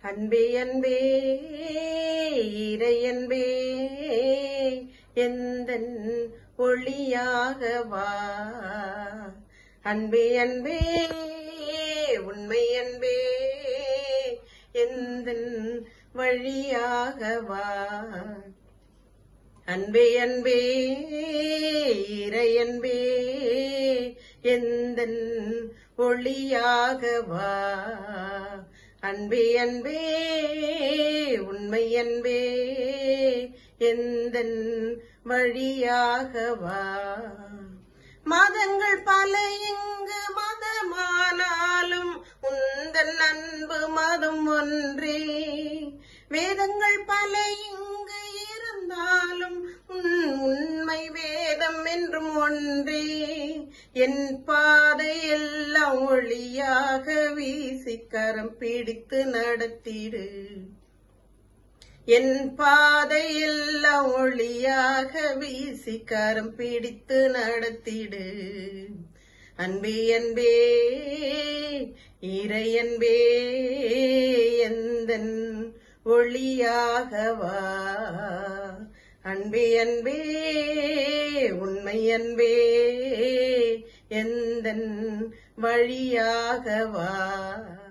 அன்பே அன்பே இறையன்பே எந்தன் ஒளியாக வா அன்பே அன்பே உண்மை அன்பே எந்தன் வழியாக வா அன்பே அன்பே இறையன்பே எந்தன் ஒளியாக வா அன்பே அன்பே உண்மை அன்பே எந்தன் வழியாக வா மதங்கள் பல இங்கு மதமானாலும் உந்தன் அன்பு மதம் ஒன்றே வேதங்கள் பல இங்கு இருந்தாலும் உன் உண்மை வேதம் என்றும் ஒன்றே என் பாதை எல்லாம் ஒளியாக வீசி கரம் பிடித்து நடத்திடு என் பாதை எல்லாம் ஒளியாக வீசி கரம் பிடித்து நடத்திடு அன்பே அன்பே இறையன்பே எந்தன் ஒளியாக வா அன்பே அன்பே உண்மை அன்பே எந்தன் வழியாக வா